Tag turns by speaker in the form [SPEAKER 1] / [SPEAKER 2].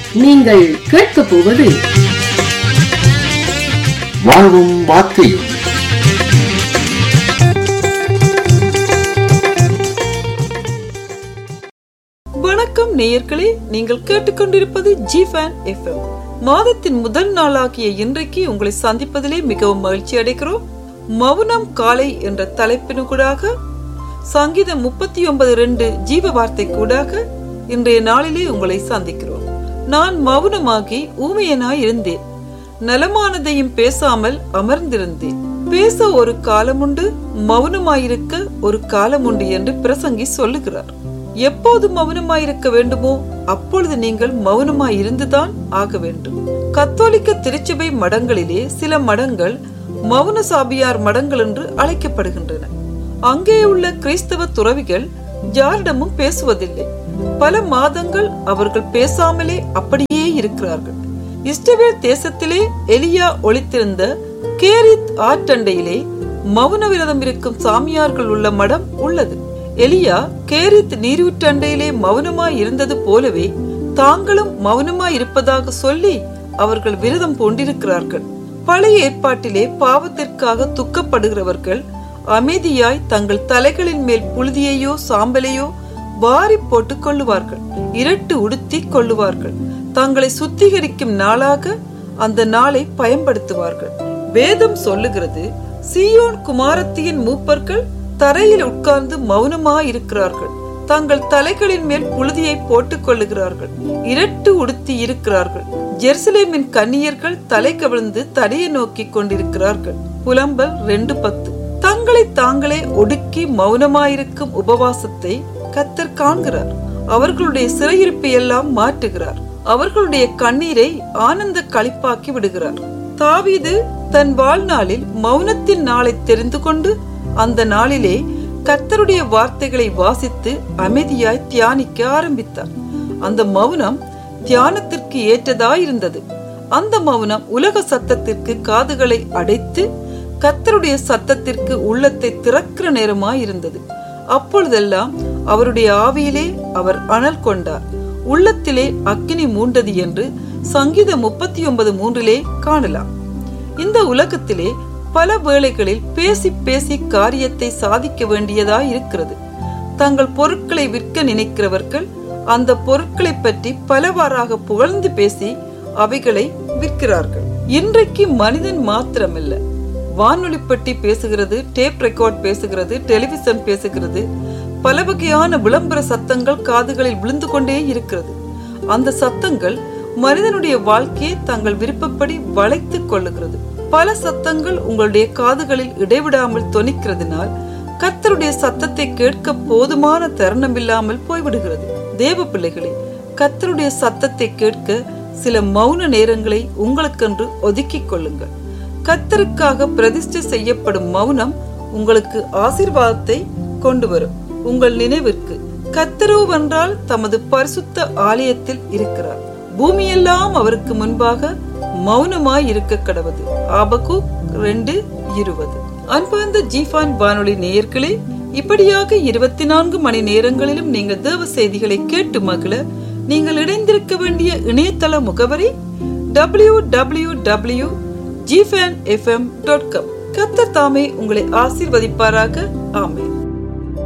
[SPEAKER 1] நீங்கள் கேட்கப் போவது
[SPEAKER 2] வாழ்வும் வார்த்தையும்
[SPEAKER 3] வணக்கம் நேயர்களே நீங்கள் கேட்டுக்கொண்டிருப்பது ஜி ஃபேன் எஃப்எம் மாதத்தின் முதல் நாளாகிய இன்றைக்கு உங்களை சந்திப்பதிலே மிகவும் மகிழ்ச்சி அடைகிறோம் மௌனம் காலை என்ற தலைப்பின் கூடாக சங்கீதம் முப்பத்தி ஒன்பது ரெண்டு ஜீவ வார்த்தை கூடாக இன்றைய நாளிலே உங்களை சந்திக்கிறோம் நான் மௌனமாகி ஊமையனாய் இருந்தேன் நலமானதையும் பேசாமல் அமர்ந்திருந்தேன் பேச ஒரு காலமுண்டு மௌனமாயிருக்க ஒரு காலமுண்டு என்று பிரசங்கி சொல்லுகிறார் எப்போது மௌனமாயிருக்க வேண்டுமோ அப்பொழுது நீங்கள் மௌனமாய் இருந்துதான் ஆக வேண்டும் கத்தோலிக்க திருச்சபை மடங்களிலே சில மடங்கள் மௌன சாபியார் மடங்கள் என்று அழைக்கப்படுகின்றன அங்கே உள்ள கிறிஸ்தவ துறவிகள் யாரிடமும் பேசுவதில்லை பல மாதங்கள் அவர்கள் பேசாமலே அப்படியே இருக்கிறார்கள் இஸ்ரவேல் தேசத்திலே எலியா ஒளித்திருந்த கேரித் ஆற்றண்டையிலே மௌன விரதம் இருக்கும் சாமியார்கள் உள்ள மடம் உள்ளது எலியா கேரித் நீரூற்றண்டையிலே மௌனமாய் இருந்தது போலவே தாங்களும் மௌனமாய் இருப்பதாக சொல்லி அவர்கள் விரதம் பூண்டிருக்கிறார்கள் பழைய ஏற்பாட்டிலே பாவத்திற்காக துக்கப்படுகிறவர்கள் அமைதியாய் தங்கள் தலைகளின் மேல் புழுதியையோ சாம்பலையோ வாரி போட்டுக் கொள்ளுவார்கள் இரட்டு உடுத்தி கொள்ளுவார்கள் தங்களை சுத்திகரிக்கும் நாளாக அந்த நாளை பயன்படுத்துவார்கள் வேதம் சொல்லுகிறது சீயோன் குமாரத்தியின் மூப்பர்கள் தரையில் உட்கார்ந்து மௌனமாயிருக்கிறார்கள் தங்கள் தலைகளின் மேல் புழுதியை போட்டுக் கொள்ளுகிறார்கள் இரட்டு உடுத்தி இருக்கிறார்கள் ஜெருசலேமின் கன்னியர்கள் தலை கவிழ்ந்து தடையை நோக்கி கொண்டிருக்கிறார்கள் புலம்பல் ரெண்டு பத்து தங்களை தாங்களே ஒடுக்கி மௌனமாயிருக்கும் உபவாசத்தை கத்தர் காண்கிறார் அவர்களுடைய சிறையிருப்பை எல்லாம் மாற்றுகிறார் அவர்களுடைய கண்ணீரை ஆனந்த களிப்பாக்கி விடுகிறார் தாவீது தன் வாழ்நாளில் மௌனத்தின் நாளை தெரிந்து கொண்டு அந்த நாளிலே கர்த்தருடைய வார்த்தைகளை வாசித்து அமைதியாய் தியானிக்க ஆரம்பித்தார் அந்த மௌனம் தியானத்திற்கு ஏற்றதாயிருந்தது அந்த மௌனம் உலக சத்தத்திற்கு காதுகளை அடைத்து கர்த்தருடைய சத்தத்திற்கு உள்ளத்தை திறக்கிற நேரமாயிருந்தது அப்பொழுதெல்லாம் அவருடைய ஆவியிலே அவர் அனல் கொண்டார் உள்ளத்திலே அக்கினி மூண்டது என்று சங்கீதம் முப்பத்தி ஒன்பது மூன்றிலே காணலாம் இந்த உலகத்திலே பல வேளைகளில் பேசி பேசி காரியத்தை சாதிக்க வேண்டியதாய் இருக்கிறது தங்கள் பொருட்களை விற்க நினைக்கிறவர்கள் அந்த பொருட்களை பற்றி பலவாறாக புகழ்ந்து பேசி அவைகளை விற்கிறார்கள் இன்றைக்கு மனிதன் மாத்திரமல்ல வானொலி பெட்டி பேசுகிறது டேப் ரெக்கார்ட் பேசுகிறது டெலிவிஷன் பேசுகிறது பல வகையான விளம்பர சத்தங்கள் காதுகளில் விழுந்து கொண்டே இருக்கிறது அந்த சத்தங்கள் மனிதனுடைய வாழ்க்கையை தங்கள் விருப்பப்படி வளைத்துக் கொள்ளுகிறது பல சத்தங்கள் உங்களுடைய காதுகளில் இடைவிடாமல் தொனிக்கிறதுனால் கத்தருடைய சத்தத்தை கேட்க போதுமான தருணம் இல்லாமல் போய்விடுகிறது தேவ பிள்ளைகளே கத்தருடைய சத்தத்தை கேட்க சில மௌன நேரங்களை உங்களுக்கென்று ஒதுக்கிக் கொள்ளுங்கள் கத்தருக்காக பிரதிஷ்டை செய்யப்படும் மௌனம் உங்களுக்கு ஆசிர்வாதத்தை கொண்டு வரும் உங்கள் நினைவிற்கு கத்தரோவென்றால் தமது பரிசுத்த ஆலயத்தில் இருக்கிறார் பூமியெல்லாம் அவருக்கு முன்பாக மௌனமாய் இருக்க கடவுது ஆபகு ரெண்டு இருபது அன்பார்ந்த ஜீஃபான் வானொலி நேயர்களே இப்படியாக இருபத்தி நான்கு மணி நேரங்களிலும் நீங்கள் தேவ செய்திகளை கேட்டு மகிழ நீங்கள் இணைந்திருக்க வேண்டிய இணையதள முகவரி டபிள்யூ டபிள்யூ டபிள்யூ ஜிஃபேன் எஃப்எம் டாட் காம் கத்தர் தாமே உங்களை ஆசீர்வதிப்பாராக ஆமேன்